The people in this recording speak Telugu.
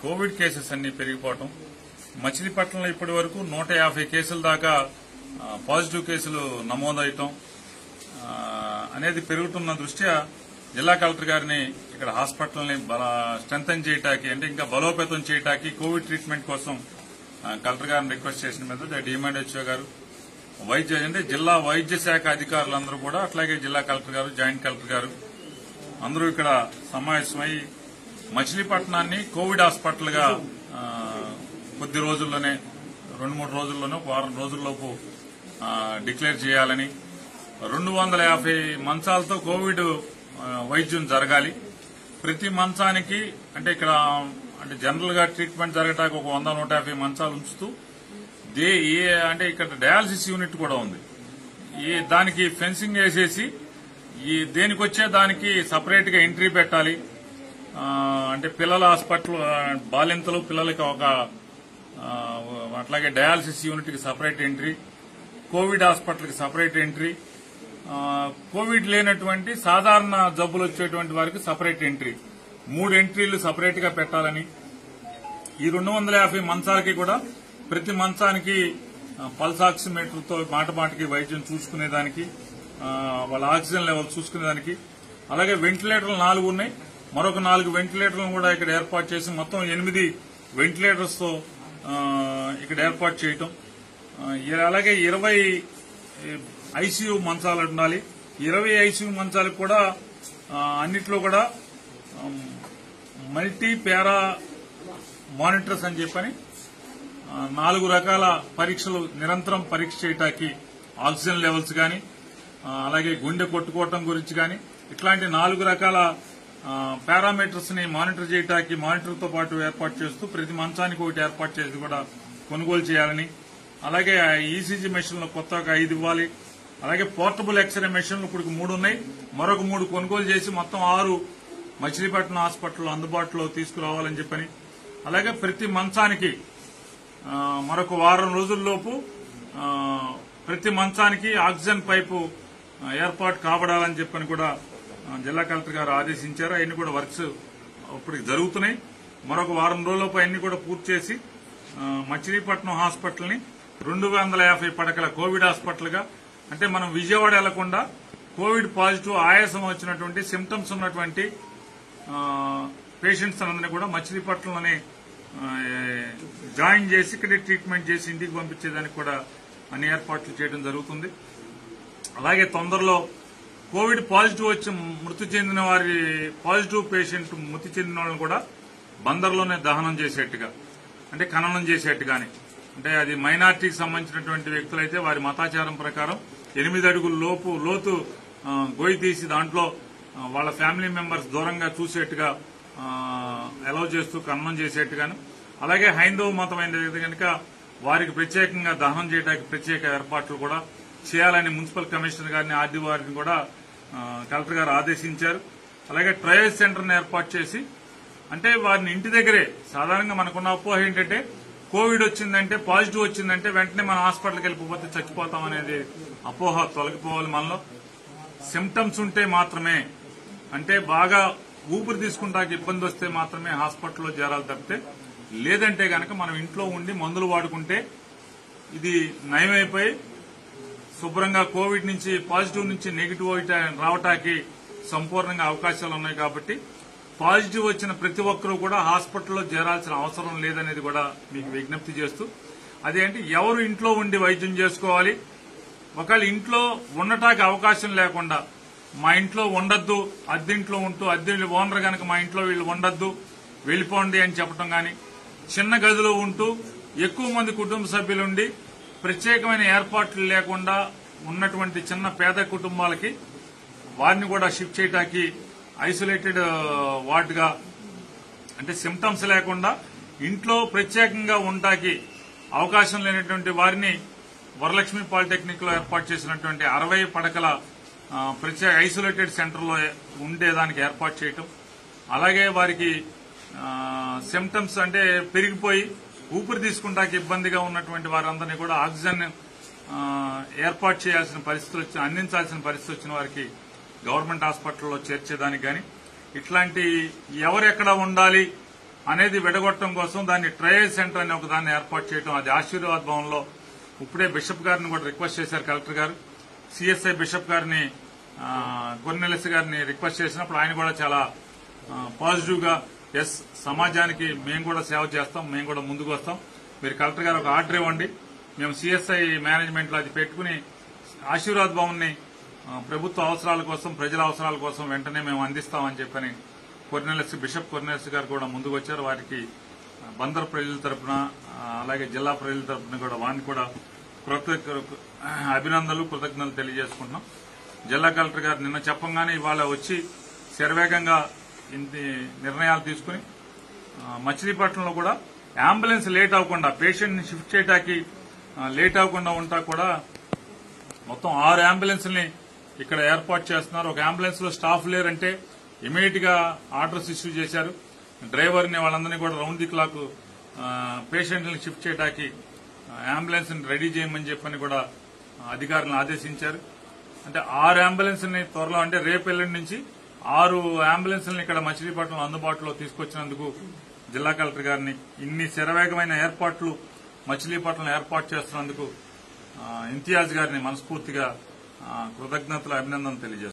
కోవిడ్ కేసెస్ అన్ని పెరిగిపోవటం మచిలీపట్నంలో ఇప్పటి వరకు నూట యాభై కేసుల దాకా ఆ, పాజిటివ్ కేసులు నమోదవటం ఆ, అనేది పెరుగుతున్న దృష్ట్యా జిల్లా కలెక్టర్ గారిని ఇక్కడ హాస్పిటల్ని బల స్ట్రెంథన్ చేయటానికి అంటే ఇంకా బలోపేతం చేయటానికి కోవిడ్ ట్రీట్మెంట్ కోసం ఆ, కలెక్టర్ గారిని రిక్వెస్ట్ చేసిన మీద డిఎంఎడ్హెచ్ఓ గారు వైద్య అంటే జిల్లా వైద్య శాఖ అధికారులందరూ కూడా అట్లాగే జిల్లా కలెక్టర్ గారు జాయింట్ కలెక్టర్ గారు అందరూ ఇక్కడ సమావేశమై మచిలీపట్నాన్ని కోవిడ్ హాస్పిటల్ గా ఆ, కొద్ది రోజుల్లోనే రెండు మూడు రోజుల్లోనే ఒక వారం రోజుల్లోపు ఆ, డిక్లేర్ చేయాలని రెండు వందల యాభై మంచాలతో కోవిడ్ ఆ, వైద్యం జరగాలి ప్రతి మంచానికి అంటే ఇక్కడ అంటే జనరల్ గా ట్రీట్మెంట్ జరగటానికి ఒక వంద నూట యాభై మంచాలు ఉంచుతూ దే ఏ అంటే ఇక్కడ డయాలసిస్ యూనిట్ కూడా ఉంది ఈ దానికి ఫెన్సింగ్ వేసేసి ఈ దేనికి వచ్చే దానికి సపరేట్ గా ఎంట్రీ పెట్టాలి ఆ, అంటే పిల్లల హాస్పిటల్ ఆ, బాలింతలు పిల్లలకి ఒక ఆ, అట్లాగే డయాలసిస్ యూనిట్ కి సపరేట్ ఎంట్రీ కోవిడ్ హాస్పిటల్ కి సపరేట్ ఎంట్రీ ఆ, కోవిడ్ లేనటువంటి సాధారణ జబ్బులు వచ్చేటువంటి వారికి సపరేట్ ఎంట్రీ మూడు ఎంట్రీలు సపరేట్ గా పెట్టాలని ఈ రెండు వందల యాభై మంచాలకి కూడా ప్రతి మంచానికి ఆ, పల్స్ ఆక్సిమీటర్ తో మాట మాటకి వైద్యం చూసుకునేదానికి ఆ, వాళ్ళ ఆక్సిజన్ లెవెల్ చూసుకునేదానికి అలాగే వెంటిలేటర్లు నాలుగు ఉన్నాయి మరొక నాలుగు వెంటిలేటర్లను కూడా ఇక్కడ ఏర్పాటు చేసి మొత్తం ఎనిమిది వెంటిలేటర్స్ తో ఆ, ఇక్కడ ఏర్పాటు చేయటం ఆ, ఇ- అలాగే ఇరవై ఐసీయూ మంచాలు ఉండాలి ఇరవై ఐసీయూ మంచాలకు కూడా ఆ, అన్నిట్లో కూడా మల్టీ పారా మానిటర్స్ అని చెప్పని ఆ, నాలుగు రకాల పరీక్షలు నిరంతరం పరీక్ష చేయటానికి ఆక్సిజన్ లెవెల్స్ గాని ఆ, అలాగే గుండె కొట్టుకోవటం గురించి గాని ఇట్లాంటి నాలుగు రకాల పారామీటర్స్ ని మానిటర్ చేయడానికి మానిటర్ తో పాటు ఏర్పాటు చేస్తూ ప్రతి మంచానికి ఒకటి ఏర్పాటు చేసి కూడా కొనుగోలు చేయాలని అలాగే ఈసీజీ మెషిన్లు కొత్తగా ఐదు ఇవ్వాలి అలాగే పోర్టబుల్ ఎక్స్రే మెషిన్లు ఇప్పుడు మూడు ఉన్నాయి మరొక మూడు కొనుగోలు చేసి మొత్తం ఆరు మచిలీపట్నం హాస్పిటల్ అందుబాటులో తీసుకురావాలని చెప్పని అలాగే ప్రతి మంచానికి ఆ, మరొక వారం రోజుల్లోపు ఆ, ప్రతి మంచానికి ఆక్సిజన్ పైపు ఆ, ఏర్పాటు కాబడాలని చెప్పని కూడా ఆ, జిల్లా కలెక్టర్ గారు ఆదేశించారు అవన్నీ కూడా వర్క్స్ ఇప్పటికి జరుగుతున్నాయి మరొక వారం రోజుల్లోపు అన్ని కూడా పూర్తి చేసి ఆ, మచిలీపట్నం హాస్పిటల్ ని రెండు వందల యాభై పడకల కోవిడ్ హాస్పిటల్ గా అంటే మనం విజయవాడ వెళ్లకుండా కోవిడ్ పాజిటివ్ ఆయాసం వచ్చినటువంటి సిమ్టమ్స్ ఉన్నటువంటి పేషెంట్స్ అందరినీ కూడా మచిలీపట్నంలోనే ఆ, జాయిన్ చేసి ఇక్కడే ట్రీట్మెంట్ చేసి ఇంటికి పంపించేదానికి కూడా అన్ని ఏర్పాట్లు చేయడం జరుగుతుంది అలాగే తొందరలో కోవిడ్ పాజిటివ్ వచ్చి మృతి చెందిన వారి పాజిటివ్ పేషెంట్ మృతి చెందిన వాళ్ళని కూడా బందర్లోనే దహనం చేసేట్టుగా అంటే ఖననం చేసేట్టుగాని అంటే అది మైనార్టీకి సంబంధించినటువంటి వ్యక్తులైతే వారి మతాచారం ప్రకారం ఎనిమిది అడుగుల లోపు లోతు ఆ, గొయ్యి తీసి దాంట్లో ఆ, వాళ్ళ ఫ్యామిలీ మెంబర్స్ దూరంగా చూసేట్టుగా అలౌ చేస్తూ ఖననం చేసేట్టుగాను అలాగే హైందవ మతమైనది కనుక వారికి ప్రత్యేకంగా దహనం చేయడానికి ప్రత్యేక ఏర్పాట్లు కూడా చేయాలని మున్సిపల్ కమిషనర్ గారిని ఆర్డీ వారిని కూడా ఆ, కలెక్టర్ గారు ఆదేశించారు అలాగే ట్రయల్ సెంటర్ను ఏర్పాటు చేసి అంటే వారిని ఇంటి దగ్గరే సాధారణంగా మనకున్న అపోహ ఏంటంటే కోవిడ్ వచ్చిందంటే పాజిటివ్ వచ్చిందంటే వెంటనే మనం హాస్పిటల్కి వెళ్ళిపోతే చచ్చిపోతాం అనేది అపోహ తొలగిపోవాలి మనలో సిమ్టమ్స్ ఉంటే మాత్రమే అంటే బాగా ఊపిరి తీసుకుంటానికి ఇబ్బంది వస్తే మాత్రమే హాస్పిటల్లో చేరాలి తప్పితే లేదంటే గనక మనం ఇంట్లో ఉండి మందులు వాడుకుంటే ఇది నయమైపోయి శుభ్రంగా కోవిడ్ నుంచి పాజిటివ్ నుంచి నెగిటివ్ రావటానికి సంపూర్ణంగా అవకాశాలు ఉన్నాయి కాబట్టి పాజిటివ్ వచ్చిన ప్రతి ఒక్కరూ కూడా హాస్పిటల్లో చేరాల్సిన అవసరం లేదనేది కూడా మీకు విజ్ఞప్తి చేస్తూ అదేంటి ఎవరు ఇంట్లో ఉండి వైద్యం చేసుకోవాలి ఒకవేళ ఇంట్లో ఉండటానికి అవకాశం లేకుండా మా ఇంట్లో ఉండొద్దు అద్దెంట్లో ఉంటూ అద్దె ఓనర్ గనక మా ఇంట్లో వీళ్ళు ఉండొద్దు వెళ్ళిపోండి అని చెప్పడం గాని చిన్న గదిలో ఉంటూ ఎక్కువ మంది కుటుంబ సభ్యులుండి ప్రత్యేకమైన ఏర్పాట్లు లేకుండా ఉన్నటువంటి చిన్న పేద కుటుంబాలకి వారిని కూడా షిఫ్ట్ చేయడానికి ఐసోలేటెడ్ వార్డుగా అంటే సిమ్టమ్స్ లేకుండా ఇంట్లో ప్రత్యేకంగా ఉండటానికి అవకాశం లేనటువంటి వారిని వరలక్ష్మి పాలిటెక్నిక్ లో ఏర్పాటు చేసినటువంటి అరవై పడకల ఆ, ప్రత్యేక ఐసోలేటెడ్ సెంటర్ లో ఉండేదానికి ఏర్పాటు చేయటం అలాగే వారికి సిమ్టమ్స్ అంటే పెరిగిపోయి ఊపిరి తీసుకుంటానికి ఇబ్బందిగా ఉన్నటువంటి వారందరినీ కూడా ఆక్సిజన్ ఆ, ఏర్పాటు చేయాల్సిన పరిస్థితులు వచ్చి అందించాల్సిన పరిస్థితి వచ్చిన వారికి గవర్నమెంట్ హాస్పిటల్లో చేర్చేదానికి గాని ఇట్లాంటి ఎవరెక్కడ ఉండాలి అనేది విడగొట్టడం కోసం దాన్ని ట్రయల్ సెంటర్ అనే ఒక దాన్ని ఏర్పాటు చేయడం అది ఆశీర్వాద్ భవన్లో ఇప్పుడే బిషప్ గారిని కూడా రిక్వెస్ట్ చేశారు కలెక్టర్ గారు సిఎస్ఐ బిషప్ గారిని ఆ, కొన్నెలసి గారిని రిక్వెస్ట్ చేసినప్పుడు ఆయన కూడా చాలా పాజిటివ్ గా ఎస్ సమాజానికి మేము కూడా సేవ చేస్తాం మేము కూడా ముందుకు వస్తాం మీరు కలెక్టర్ గారు ఒక ఆర్డర్ ఇవ్వండి మేము సిఎస్ఐ మేనేజ్మెంట్ లో అది పెట్టుకుని ఆశీర్వాద్ భవన్ ని ప్రభుత్వ అవసరాల కోసం ప్రజల అవసరాల కోసం వెంటనే మేము అందిస్తామని చెప్పని కొర్నెలస్ బిషప్ కొర్నెలస్ గారు కూడా ముందుకు వచ్చారు వారికి ఆ, బందర్ ప్రజల తరపున ఆ, అలాగే జిల్లా ప్రజల తరపున కూడా వారిని కూడా కృతజ్ఞ అభినందనలు కృతజ్ఞతలు తెలియజేసుకుంటున్నాం జిల్లా కలెక్టర్ గారు నిన్న చెప్పంగానే ఇవాళ వచ్చి శరవేగంగా ఇంటి నిర్ణయాలు తీసుకుని ఆ, మచిలీపట్నంలో కూడా అంబులెన్స్ లేట్ అవ్వకుండా పేషెంట్ ని షిఫ్ట్ చేయడానికి ఆ, లేట్ అవ్వకుండా ఉంటా కూడా మొత్తం ఆరు అంబులెన్స్ని ఇక్కడ ఏర్పాటు చేస్తున్నారు ఒక అంబులెన్స్ లో స్టాఫ్ లేరంటే ఇమీడియట్ గా ఆర్డర్స్ ఇష్యూ చేశారు డ్రైవర్ ని వాళ్ళందరినీ కూడా రౌండ్ ది క్లాక్ పేషెంట్లను షిఫ్ట్ చేయడానికి అంబులెన్స్ ని రెడీ చేయమని చెప్పని కూడా ఆ, అధికారులను ఆదేశించారు అంటే ఆరు అంబులెన్స్ ని త్వరలో అంటే రేపు ఎల్లుండి నుంచి ఆరు అంబులెన్స్లను ఇక్కడ మచిలీపట్నం అందుబాటులో తీసుకొచ్చినందుకు జిల్లా కలెక్టర్ గారిని ఇన్ని శరవేగమైన ఏర్పాట్లు మచిలీపట్నం ఏర్పాటు చేస్తున్నందుకు ఆ, ఇంతియాజ్ గారిని మనస్ఫూర్తిగా ఆ, కృతజ్ఞతలు అభినందనలు తెలియజేస్తున్నాను